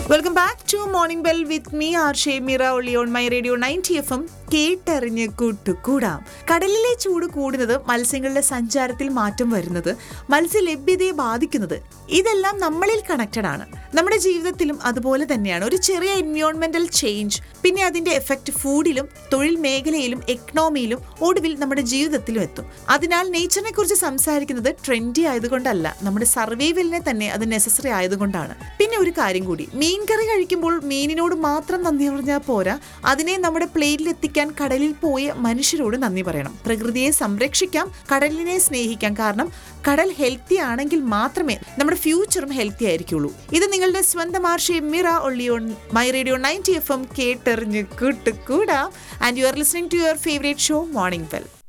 welcome back to morning bell with me R Shameera only on my radio ninety F M കേട്ടറിഞ്ഞ് കൂട്ടുകൂടാം കടലിലെ ചൂട് കൂടുന്നത് മത്സ്യങ്ങളുടെ സഞ്ചാരത്തിൽ മാറ്റം വരുന്നത് മത്സ്യലഭ്യതയെ ബാധിക്കുന്നത് ഇതെല്ലാം നമ്മളിൽ കണക്റ്റഡ് ആണ് നമ്മുടെ ജീവിതത്തിലും അതുപോലെ തന്നെയാണ് ഒരു ചെറിയ എൻവയോൺമെന്റൽ ചേഞ്ച് പിന്നെ അതിന്റെ എഫക്റ്റ് ഫുഡിലും തൊഴിൽ മേഖലയിലും എക്കണോമിയിലും ഒടുവിൽ നമ്മുടെ ജീവിതത്തിലും എത്തും അതിനാൽ നേച്ചറിനെ കുറിച്ച് സംസാരിക്കുന്നത് ട്രെൻഡി ആയതുകൊണ്ടല്ല നമ്മുടെ സർവൈവലിനെ തന്നെ അത് നെസസറി ആയതുകൊണ്ടാണ് പിന്നെ ഒരു കാര്യം കൂടി മീൻ കറി കഴിക്കുമ്പോൾ മീനിനോട് മാത്രം നന്ദി പറഞ്ഞാൽ പോരാ അതിനെ നമ്മുടെ പ്ലേറ്റിൽ എത്തിക്കാൻ കടലിൽ പോയ മനുഷ്യരോട് നന്ദി പറയണം പ്രകൃതിയെ സംരക്ഷിക്കാം കടലിനെ സ്നേഹിക്കാം കാരണം കടൽ ഹെൽത്തി ആണെങ്കിൽ മാത്രമേ നമ്മുടെ ഫ്യൂച്ചറും ഹെൽത്തി ആയിരിക്കുള്ളൂ ഇത് നിങ്ങളുടെ സ്വന്തം ആർഷി മിറ only on my radio ninety F M കേട്ടെറിഞ്ഞ് കൂട്ടുകൂടാം and you are listening to your favourite show morning well